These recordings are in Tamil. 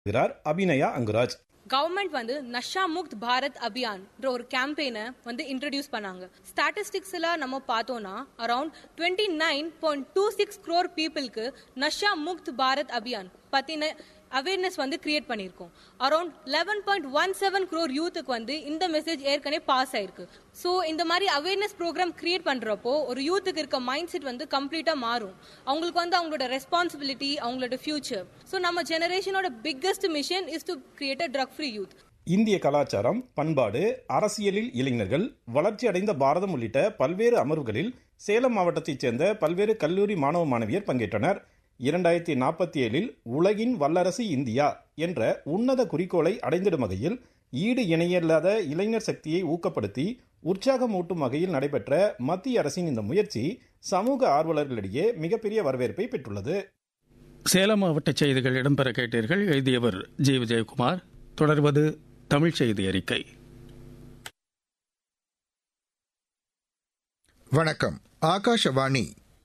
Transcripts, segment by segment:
இருக்கிறார் அபிநயா அங்குராஜ் கவர்மெண்ட் வந்து நஷா முக்த் பாரத் அபியான் ஒரு கேம்பெயினை வந்து இன்ட்ரடியூஸ் பண்ணாங்க ஸ்டாட்டிஸ்டிக்ஸ்ல நம்ம பார்த்தோம்னா around twenty nine point two six crore பீப்புளுக்கு நஷா முக்த் பாரத் அபியான் பத்தின அவேர்னஸ் வந்து கிரியேட் பண்ணியிருக்கோம் around eleven point one seven crore யூத்துக்கு வந்து இந்த மெசேஜ் ஏற்கனவே பாஸ் ஆயிருக்கு ஸோ இந்த மாதிரி அவேர்னஸ் ப்ரோக்ராம் கிரியேட் பண்றப்போ ஒரு யூத்துக்கு இருக்க மைண்ட் செட் வந்து கம்ப்ளீட்டா மாறும் அவங்களுக்கு வந்து அவங்களோட ரெஸ்பான்சிபிலிட்டி அவங்களோட ஃபியூச்சர் ஸோ நம்ம ஜெனரேஷனோட biggest mission is to create a drug free youth இந்திய கலாச்சாரம் பண்பாடு அரசியலில் இளைஞர்கள் வளர்ச்சி அடைந்த பாரதம் உள்ளிட்ட பல்வேறு அமர்வுகளில் சேலம் மாவட்டத்தைச் சேர்ந்த பல்வேறு கல்லூரி மாணவ மாணவியர் பங்கேற்றனர் இரண்டாயிரத்தி நாற்பத்தி ஏழில் உலகின் வல்லரசு இந்தியா என்ற உன்னத குறிக்கோளை அடைந்திடும் வகையில் ஈடு இணையில்லாத இளைஞர் சக்தியை ஊக்கப்படுத்தி உற்சாகமூட்டும் வகையில் நடைபெற்ற மத்திய அரசின் இந்த முயற்சி சமூக ஆர்வலர்களிடையே மிகப்பெரிய வரவேற்பை பெற்றுள்ளது சேலம் மாவட்ட செய்திகள் இடம்பெற கேட்டீர்கள் எழுதியவர் ஜி விஜயகுமார் தொடர்வது தமிழ் செய்தி அறிக்கை வணக்கம் ஆகாஷவாணி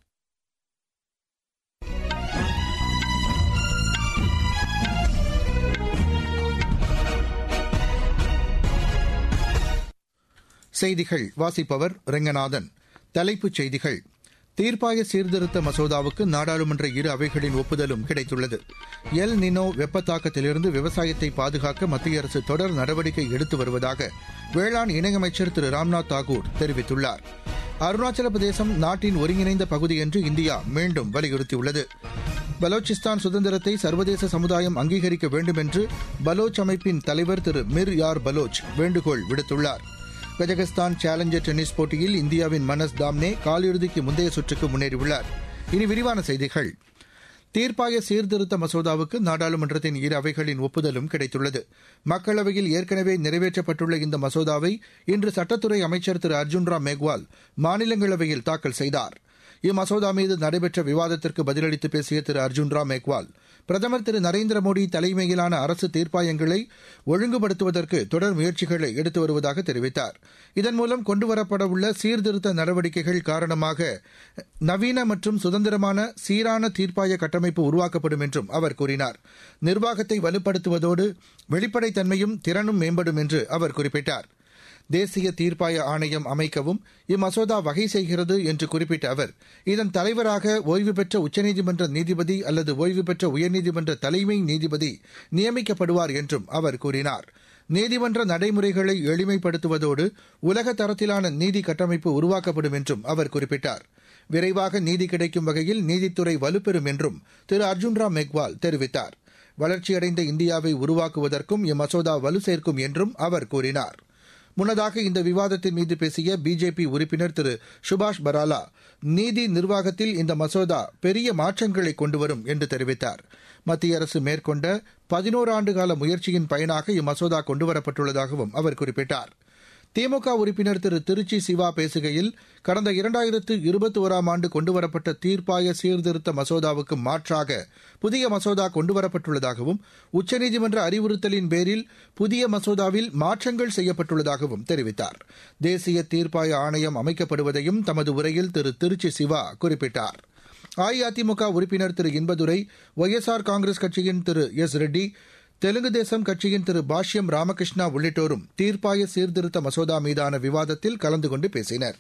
செய்திகள் வாசிப்பவர் ரெங்கநாதன் தலைப்புச் செய்திகள் தீர்ப்பாய சீர்திருத்த மசோதாவுக்கு நாடாளுமன்ற இரு அவைகளின் ஒப்புதலும் கிடைத்துள்ளது எல் நினோ வெப்பத்தாக்கத்திலிருந்து விவசாயத்தை பாதுகாக்க மத்திய அரசு தொடர் நடவடிக்கை எடுத்து வருவதாக வேளாண் இணையமைச்சர் திரு ராம்நாத் தாகூர் தெரிவித்துள்ளார் அருணாச்சல பிரதேசம் நாட்டின் ஒருங்கிணைந்த பகுதி என்று இந்தியா மீண்டும் வலியுறுத்தியுள்ளது பலோச்சிஸ்தான் சுதந்திரத்தை சர்வதேச சமுதாயம் அங்கீகரிக்க வேண்டும் என்று பலோச் அமைப்பின் தலைவர் திரு மிர் யார் பலோச் வேண்டுகோள் விடுத்துள்ளார் கஜகஸ்தான் சேலஞ்சர் டென்னிஸ் போட்டியில் இந்தியாவின் மனஸ் தாம்னே காலிறுதிக்கு முந்தைய சுற்றுக்கு முன்னேறியுள்ளார் இனி விரிவான செய்திகள் தீர்ப்பாய சீர்திருத்த மசோதாவுக்கு நாடாளுமன்றத்தின் இரு அவைகளின் ஒப்புதலும் கிடைத்துள்ளது மக்களவையில் ஏற்கனவே நிறைவேற்றப்பட்டுள்ள இந்த மசோதாவை இன்று சட்டத்துறை அமைச்சர் திரு அர்ஜுன் ராம் மேக்வால் மாநிலங்களவையில் தாக்கல் செய்தார் இம்மசோதா மீது நடைபெற்ற விவாதத்திற்கு பதிலளித்து பேசிய திரு அர்ஜுன் ராம் மேக்வால் பிரதமர் திரு நரேந்திர மோடி தலைமையிலான அரசு தீர்ப்பாயங்களை ஒழுங்குபடுத்துவதற்கு தொடர் முயற்சிகளை எடுத்து வருவதாக தெரிவித்தார் இதன் மூலம் கொண்டுவரப்படவுள்ள சீர்திருத்த நடவடிக்கைகள் காரணமாக நவீன மற்றும் சுதந்திரமான சீரான தீர்ப்பாய கட்டமைப்பு உருவாக்கப்படும் என்றும் அவர் கூறினார் நிர்வாகத்தை வலுப்படுத்துவதோடு வெளிப்படைத்தன்மையும் திறனும் மேம்படும் என்று அவர் குறிப்பிட்டார் தேசிய தீர்ப்பாய ஆணையம் அமைக்கவும் இம்மசோதா வகை செய்கிறது என்று குறிப்பிட்ட அவர் இதன் தலைவராக ஓய்வு பெற்ற உச்சநீதிமன்ற நீதிபதி அல்லது ஓய்வு பெற்ற உயர்நீதிமன்ற தலைமை நீதிபதி நியமிக்கப்படுவார் என்றும் அவர் கூறினார் நீதிமன்ற நடைமுறைகளை எளிமைப்படுத்துவதோடு உலக தரத்திலான நீதி கட்டமைப்பு உருவாக்கப்படும் என்றும் அவர் குறிப்பிட்டார் விரைவாக நீதி கிடைக்கும் வகையில் நீதித்துறை வலுப்பெறும் என்றும் திரு அர்ஜுன் ராம் மெக்வால் தெரிவித்தார் வளர்ச்சியடைந்த இந்தியாவை உருவாக்குவதற்கும் இம்மசோதா வலு சேர்க்கும் என்றும் அவர் கூறினார் முன்னதாக இந்த விவாதத்தின் மீது பேசிய பிஜேபி உறுப்பினர் திரு சுபாஷ் பராலா நீதி நிர்வாகத்தில் இந்த மசோதா பெரிய மாற்றங்களை கொண்டுவரும் என்று தெரிவித்தார் மத்திய அரசு மேற்கொண்ட பதினோரு ஆண்டுகால முயற்சியின் பயனாக இம்மசோதா கொண்டுவரப்பட்டுள்ளதாகவும் அவர் குறிப்பிட்டார் திமுக உறுப்பினர் திரு திருச்சி சிவா பேசுகையில் கடந்த இரண்டாயிரத்து இருபத்தி ஓராம் ஆண்டு கொண்டுவரப்பட்ட தீர்ப்பாய சீர்திருத்த மசோதாவுக்கு மாற்றாக புதிய மசோதா கொண்டுவரப்பட்டுள்ளதாகவும் உச்சநீதிமன்ற அறிவுறுத்தலின் பேரில் புதிய மசோதாவில் மாற்றங்கள் செய்யப்பட்டுள்ளதாகவும் தெரிவித்தார் தேசிய தீர்ப்பாய ஆணையம் அமைக்கப்படுவதையும் தமது உரையில் திரு திருச்சி சிவா குறிப்பிட்டார் அஇஅதிமுக உறுப்பினர் திரு இன்பதுரை ஒய்எஸ்ஆர் காங்கிரஸ் கட்சியின் திரு எஸ் ரெட்டி தெலுங்கு தேசம் கட்சியின் திரு பாஷ்யம் ராமகிருஷ்ணா உள்ளிட்டோரும் தீர்ப்பாய சீர்திருத்த மசோதா மீதான விவாதத்தில் கலந்து கொண்டு பேசினர்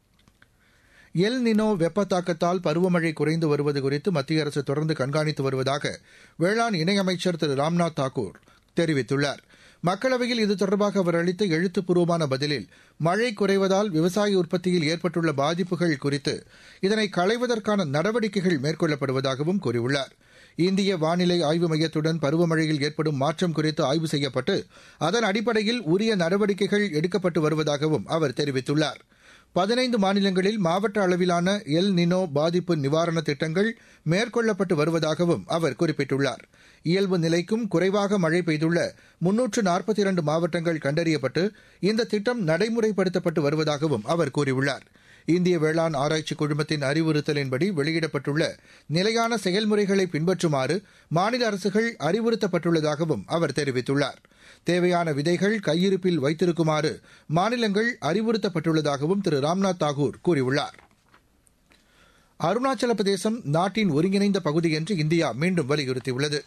எல் நினோ வெப்பத்தாக்கத்தால் பருவமழை குறைந்து வருவது குறித்து மத்திய அரசு தொடர்ந்து கண்காணித்து வருவதாக வேளாண் இணையமைச்சர் திரு ராம்நாத் தாக்கூர் தெரிவித்துள்ளார் மக்களவையில் இது தொடர்பாக அவர் அளித்த எழுத்துப்பூர்வமான பதிலில் மழை குறைவதால் விவசாய உற்பத்தியில் ஏற்பட்டுள்ள பாதிப்புகள் குறித்து இதனை களைவதற்கான நடவடிக்கைகள் மேற்கொள்ளப்படுவதாகவும் கூறியுள்ளார் இந்திய வானிலை ஆய்வு மையத்துடன் பருவமழையில் ஏற்படும் மாற்றம் குறித்து ஆய்வு செய்யப்பட்டு அதன் அடிப்படையில் உரிய நடவடிக்கைகள் எடுக்கப்பட்டு வருவதாகவும் அவர் தெரிவித்துள்ளார் பதினைந்து மாநிலங்களில் மாவட்ட அளவிலான எல் நினோ பாதிப்பு நிவாரண திட்டங்கள் மேற்கொள்ளப்பட்டு வருவதாகவும் அவர் குறிப்பிட்டுள்ளார் இயல்பு நிலைக்கும் குறைவாக மழை பெய்துள்ள முன்னூற்று நாற்பத்தி இரண்டு மாவட்டங்கள் கண்டறியப்பட்டு இந்த திட்டம் நடைமுறைப்படுத்தப்பட்டு வருவதாகவும் அவர் கூறியுள்ளார் இந்திய வேளாண் ஆராய்ச்சி குழுமத்தின் அறிவுறுத்தலின்படி வெளியிடப்பட்டுள்ள நிலையான செயல்முறைகளை பின்பற்றுமாறு மாநில அரசுகள் அறிவுறுத்தப்பட்டுள்ளதாகவும் அவர் தெரிவித்துள்ளார் தேவையான விதைகள் கையிருப்பில் வைத்திருக்குமாறு மாநிலங்கள் அறிவுறுத்தப்பட்டுள்ளதாகவும் திரு ராம்நாத் தாகூர் கூறியுள்ளார் அருணாச்சல பிரதேசம் நாட்டின் ஒருங்கிணைந்த பகுதி என்று இந்தியா மீண்டும் வலியுறுத்தியுள்ளது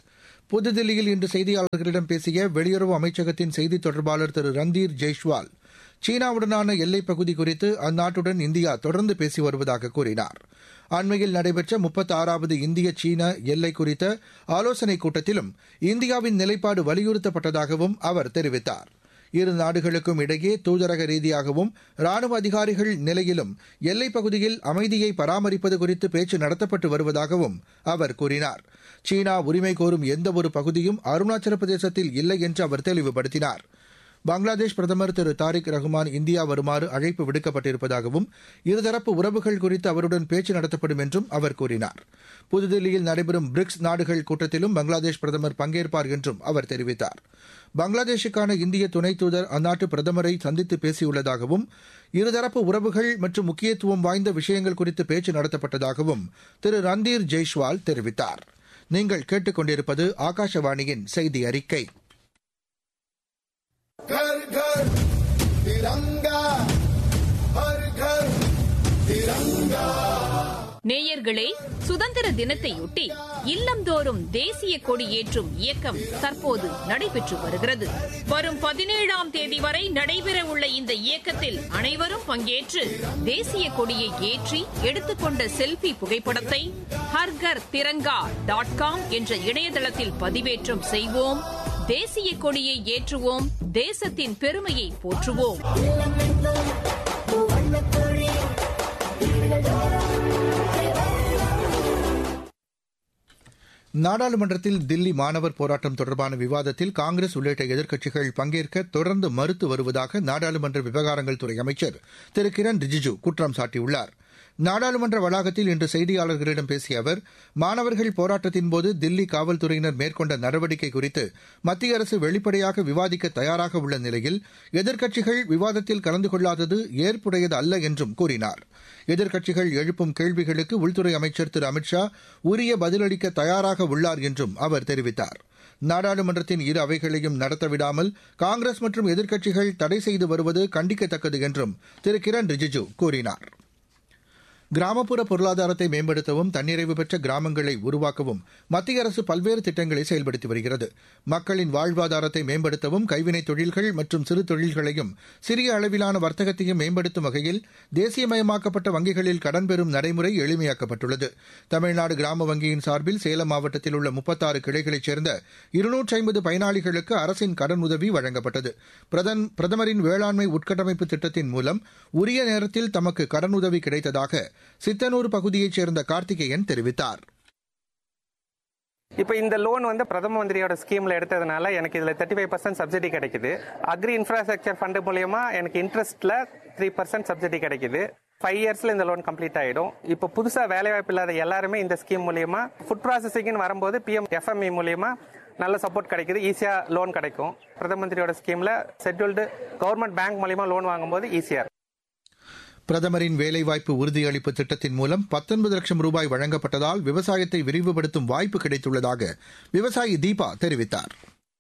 புதுதில்லியில் இன்று செய்தியாளர்களிடம் பேசிய வெளியுறவு அமைச்சகத்தின் செய்தித் தொடர்பாளர் திரு ரந்தீர் ஜெய்ஷ்வால் சீனாவுடனான எல்லைப் பகுதி குறித்து அந்நாட்டுடன் இந்தியா தொடர்ந்து பேசி வருவதாக கூறினார் அண்மையில் நடைபெற்ற முப்பத்தாறாவது இந்திய சீன எல்லை குறித்த ஆலோசனைக் கூட்டத்திலும் இந்தியாவின் நிலைப்பாடு வலியுறுத்தப்பட்டதாகவும் அவர் தெரிவித்தார் இரு நாடுகளுக்கும் இடையே தூதரக ரீதியாகவும் ராணுவ அதிகாரிகள் நிலையிலும் எல்லைப் பகுதியில் அமைதியை பராமரிப்பது குறித்து பேச்சு நடத்தப்பட்டு வருவதாகவும் அவர் கூறினார் சீனா உரிமை கோரும் எந்தவொரு பகுதியும் அருணாச்சல பிரதேசத்தில் இல்லை என்று அவர் தெளிவுபடுத்தினார் பங்களாதேஷ் பிரதமர் திரு தாரிக் ரஹ்மான் இந்தியா வருமாறு அழைப்பு விடுக்கப்பட்டிருப்பதாகவும் இருதரப்பு உறவுகள் குறித்து அவருடன் பேச்சு நடத்தப்படும் என்றும் அவர் கூறினார் புதுதில்லியில் நடைபெறும் பிரிக்ஸ் நாடுகள் கூட்டத்திலும் பங்களாதேஷ் பிரதமர் பங்கேற்பார் என்றும் அவர் தெரிவித்தார் பங்களாதேஷுக்கான இந்திய துணை தூதர் அந்நாட்டு பிரதமரை சந்தித்து பேசியுள்ளதாகவும் இருதரப்பு உறவுகள் மற்றும் முக்கியத்துவம் வாய்ந்த விஷயங்கள் குறித்து பேச்சு நடத்தப்பட்டதாகவும் திரு ரந்தீர் ஜெய்ஷ்வால் தெரிவித்தார் நீங்கள் கேட்டுக்கொண்டிருப்பது ஆகாஷவாணியின் செய்தி அறிக்கை घर घर तिरंगा हर घर तिरंगा நேயர்களே சுதந்திர தினத்தையொட்டி இல்லந்தோறும் தேசிய கொடி ஏற்றும் இயக்கம் தற்போது நடைபெற்று வருகிறது வரும் பதினேழாம் தேதி வரை நடைபெறவுள்ள இந்த இயக்கத்தில் அனைவரும் பங்கேற்று தேசிய கொடியை ஏற்றி எடுத்துக்கொண்ட செல்பி புகைப்படத்தை ஹர்கர் திரங்கா டாட் காம் என்ற இணையதளத்தில் பதிவேற்றம் செய்வோம் தேசிய கொடியை ஏற்றுவோம் தேசத்தின் பெருமையை போற்றுவோம் நாடாளுமன்றத்தில் தில்லி மாணவர் போராட்டம் தொடர்பான விவாதத்தில் காங்கிரஸ் உள்ளிட்ட எதிர்க்கட்சிகள் பங்கேற்க தொடர்ந்து மறுத்து வருவதாக நாடாளுமன்ற விவகாரங்கள் துறை அமைச்சர் திரு கிரண் ரிஜிஜு குற்றம் சாட்டியுள்ளார் நாடாளுமன்ற வளாகத்தில் இன்று செய்தியாளர்களிடம் பேசிய அவர் மாணவர்கள் போராட்டத்தின்போது தில்லி காவல்துறையினர் மேற்கொண்ட நடவடிக்கை குறித்து மத்திய அரசு வெளிப்படையாக விவாதிக்க தயாராக உள்ள நிலையில் எதிர்க்கட்சிகள் விவாதத்தில் கலந்து கொள்ளாதது ஏற்புடையது அல்ல என்றும் கூறினார் எதிர்க்கட்சிகள் எழுப்பும் கேள்விகளுக்கு உள்துறை அமைச்சர் திரு அமித்ஷா உரிய பதிலளிக்க தயாராக உள்ளார் என்றும் அவர் தெரிவித்தார் நாடாளுமன்றத்தின் இரு அவைகளையும் நடத்தவிடாமல் காங்கிரஸ் மற்றும் எதிர்க்கட்சிகள் தடை செய்து வருவது கண்டிக்கத்தக்கது என்றும் திரு கிரண் ரிஜிஜு கூறினார் கிராமப்புற பொருளாதாரத்தை மேம்படுத்தவும் தன்னிறைவு பெற்ற கிராமங்களை உருவாக்கவும் மத்திய அரசு பல்வேறு திட்டங்களை செயல்படுத்தி வருகிறது மக்களின் வாழ்வாதாரத்தை மேம்படுத்தவும் கைவினைத் தொழில்கள் மற்றும் சிறு தொழில்களையும் சிறிய அளவிலான வர்த்தகத்தையும் மேம்படுத்தும் வகையில் தேசியமயமாக்கப்பட்ட வங்கிகளில் கடன் பெறும் நடைமுறை எளிமையாக்கப்பட்டுள்ளது தமிழ்நாடு கிராம வங்கியின் சார்பில் சேலம் மாவட்டத்தில் உள்ள முப்பத்தாறு கிளைகளைச் சேர்ந்த இருநூற்றி ஐம்பது பயனாளிகளுக்கு அரசின் கடன் உதவி வழங்கப்பட்டது பிரதமரின் வேளாண்மை உட்கட்டமைப்பு திட்டத்தின் மூலம் உரிய நேரத்தில் தமக்கு கடனுதவி கிடைத்ததாக சித்தனூர் பகுதியைச் சேர்ந்த கார்த்திகேயன் தெரிவித்தார் இப்போ இந்த லோன் வந்து பிரதம மந்திரியோட ஸ்கீம்ல எடுத்ததுனால எனக்கு இதுல தேர்ட்டி ஃபைவ் பர்சன்ட் சப்சிடி கிடைக்குது அக்ரி இன்ஃப்ராஸ்ட்ரக்சர் ஃபண்ட் மூலியமா எனக்கு இன்ட்ரெஸ்ட்ல த்ரீ பர்சன்ட் சப்சிடி கிடைக்குது ஃபைவ் இயர்ஸ்ல இந்த லோன் கம்ப்ளீட் ஆயிடும் இப்போ புதுசா வேலை வாய்ப்பு இல்லாத எல்லாருமே இந்த ஸ்கீம் மூலியமா ஃபுட் ப்ராசஸிங்னு வரும்போது பிஎம் எஃப்எம்இ மூலியமா நல்ல சப்போர்ட் கிடைக்குது ஈஸியா லோன் கிடைக்கும் பிரதம மந்திரியோட ஸ்கீம்ல ஷெட்யூல்டு கவர்மெண்ட் பேங்க் மூலியமா லோன் வாங்கும்போது ஈஸியா பிரதமரின் வேலைவாய்ப்பு உறுதியளிப்பு திட்டத்தின் மூலம் பத்தொன்பது லட்சம் ரூபாய் வழங்கப்பட்டதால் விவசாயத்தை விரிவுபடுத்தும் வாய்ப்பு கிடைத்துள்ளதாக விவசாயி தீபா தெரிவித்தார்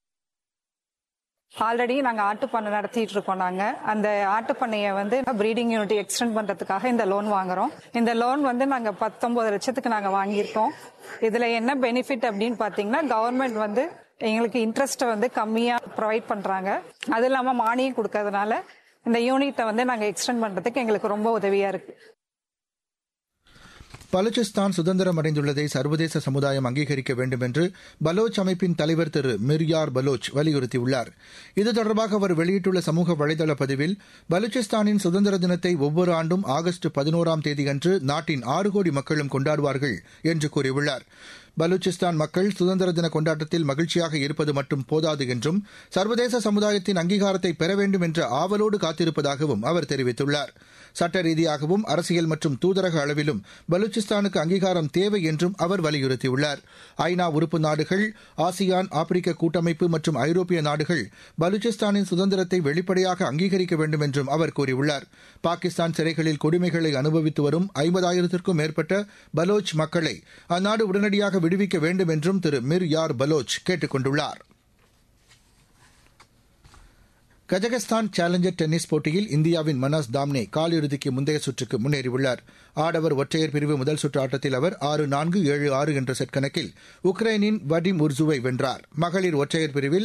ஆல்ரெடி நாங்க ஆட்டுப்பண்ணை நடத்திட்டு இருக்கோம் நாங்க அந்த ஆட்டுப்பண்ணையை வந்து பிரீடிங் யூனிட் எக்ஸ்டெண்ட் பண்றதுக்காக இந்த லோன் வாங்குறோம் இந்த லோன் வந்து நாங்க பத்தொன்பது லட்சத்துக்கு நாங்க வாங்கியிருக்கோம் இதுல என்ன பெனிஃபிட் அப்படின்னு பாத்தீங்கன்னா கவர்மெண்ட் வந்து எங்களுக்கு இன்ட்ரெஸ்ட் வந்து கம்மியா ப்ரொவைட் பண்றாங்க அது இல்லாம மானியம் கொடுக்கறதுனால இந்த யூனிட்டை வந்து நாங்க எக்ஸ்டெண்ட் பண்றதுக்கு எங்களுக்கு ரொம்ப உதவியா இருக்கு பலுச்சிஸ்தான் சுதந்திரம் அடைந்துள்ளதை சர்வதேச சமுதாயம் அங்கீகரிக்க வேண்டும் என்று பலோச் அமைப்பின் தலைவர் திரு மிர்யார் பலோச் வலியுறுத்தியுள்ளார் இது தொடர்பாக அவர் வெளியிட்டுள்ள சமூக வலைதள பதிவில் பலுச்சிஸ்தானின் சுதந்திர தினத்தை ஒவ்வொரு ஆண்டும் ஆகஸ்ட் பதினோராம் தேதியன்று நாட்டின் ஆறு கோடி மக்களும் கொண்டாடுவார்கள் என்று கூறியுள்ளார் பலூச்சிஸ்தான் மக்கள் சுதந்திர தின கொண்டாட்டத்தில் மகிழ்ச்சியாக இருப்பது மட்டும் போதாது என்றும் சர்வதேச சமுதாயத்தின் அங்கீகாரத்தை பெற வேண்டும் என்ற ஆவலோடு காத்திருப்பதாகவும் அவர் தெரிவித்துள்ளார் சட்ட ரீதியாகவும் அரசியல் மற்றும் தூதரக அளவிலும் பலூச்சிஸ்தானுக்கு அங்கீகாரம் தேவை என்றும் அவர் வலியுறுத்தியுள்ளார் ஐநா உறுப்பு நாடுகள் ஆசியான் ஆப்பிரிக்க கூட்டமைப்பு மற்றும் ஐரோப்பிய நாடுகள் பலூச்சிஸ்தானின் சுதந்திரத்தை வெளிப்படையாக அங்கீகரிக்க வேண்டும் என்றும் அவர் கூறியுள்ளார் பாகிஸ்தான் சிறைகளில் கொடுமைகளை அனுபவித்து வரும் ஐம்பதாயிரத்திற்கும் மேற்பட்ட பலோச் மக்களை அந்நாடு உடனடியாக விடுவிக்க வேண்டும் என்றும் திரு மிர் யார் பலோச் கேட்டுக் கொண்டுள்ளார் கஜகஸ்தான் சேலஞ்சர் டென்னிஸ் போட்டியில் இந்தியாவின் மனாஸ் தாம்னே காலிறுதிக்கு முந்தைய சுற்றுக்கு முன்னேறியுள்ளார் ஆடவர் ஒற்றையர் பிரிவு முதல் சுற்று ஆட்டத்தில் அவர் ஆறு நான்கு ஏழு ஆறு என்ற செட் கணக்கில் உக்ரைனின் வடிம் உர்சுவை வென்றார் மகளிர் ஒற்றையர் பிரிவில்